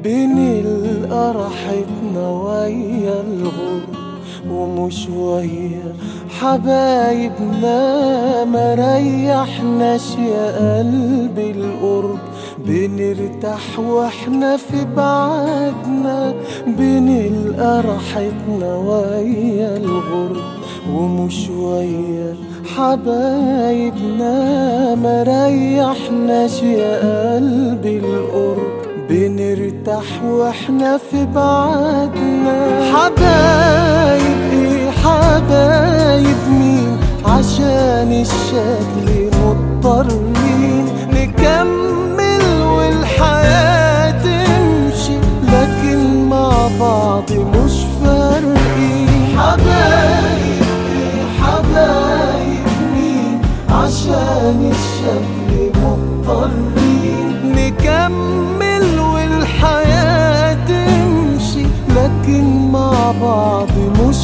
بنلقى راحتنا ويا الغرب ومش ويا حبايبنا ما ريحناش يا قلبي القرب بنرتاح واحنا في بعدنا بنلقى راحتنا ويا الغرب ومش ويا حبايبنا ما ريحناش يا قلبي القرب بنرتاح واحنا في بعدنا حبايب ايه حبايب مين عشان الشكل مضطرين نكمل والحياة تمشي لكن مع بعض مش فارقين حبايب ايه حبايب مين عشان الشكل مضطرين نكمل والحياة تمشي لكن مع بعض مش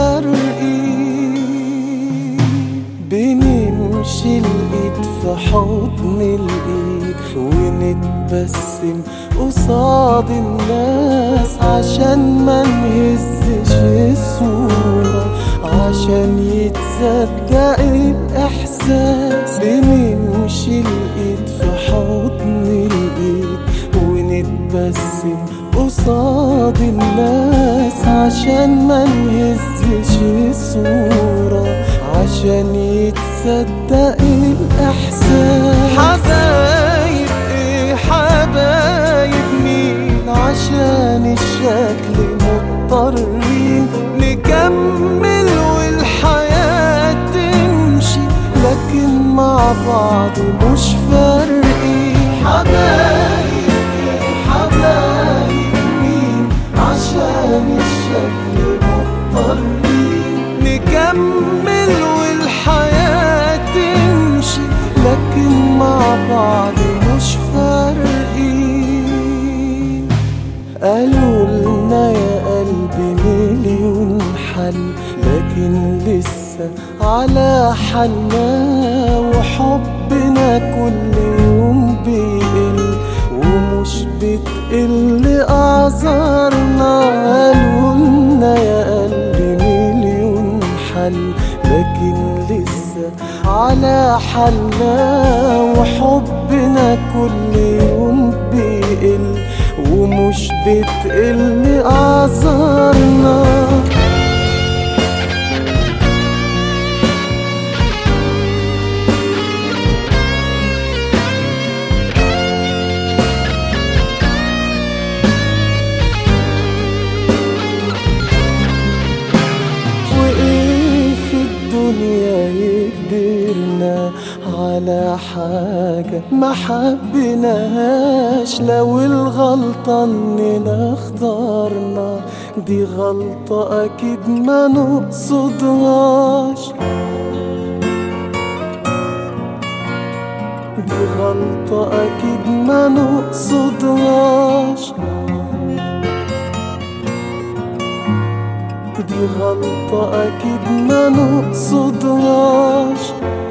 فارقين بنمشي الايد في حضن الايد ونتبسم قصاد الناس عشان ما نهزش الصورة عشان يتصدق الإحساس بنمشي الإيد في حضن الإيد ونتبسم قصاد الناس عشان ما نهزش الصورة عشان يتصدق الإحساس حبايب إيه حبايب مين عشان الشكل مضطرين نكمل والحياة تمشي لكن مع بعض مش فارقين حبايب إيه حبايب مين عشان الشكل مضطرين نكمل والحياة تمشي لكن مع بعض مش فارقين قالوا لنا يا قلبي مليون حل لكن لسه على حالنا وحبنا كل يوم بيقل ومش بتقل أعذارنا قالوا لنا يا قلبي مليون حل لكن لسه على حالنا وحبنا كل يوم بيقل ومش بتقل أعذارنا وإيه في الدنيا يقدرنا على حاجة ما حبيناهاش لو الغلطة إننا اخترنا دي غلطة أكيد ما نقصدهاش دي غلطة أكيد ما نقصدهاش دي غلطة أكيد ما نقصدهاش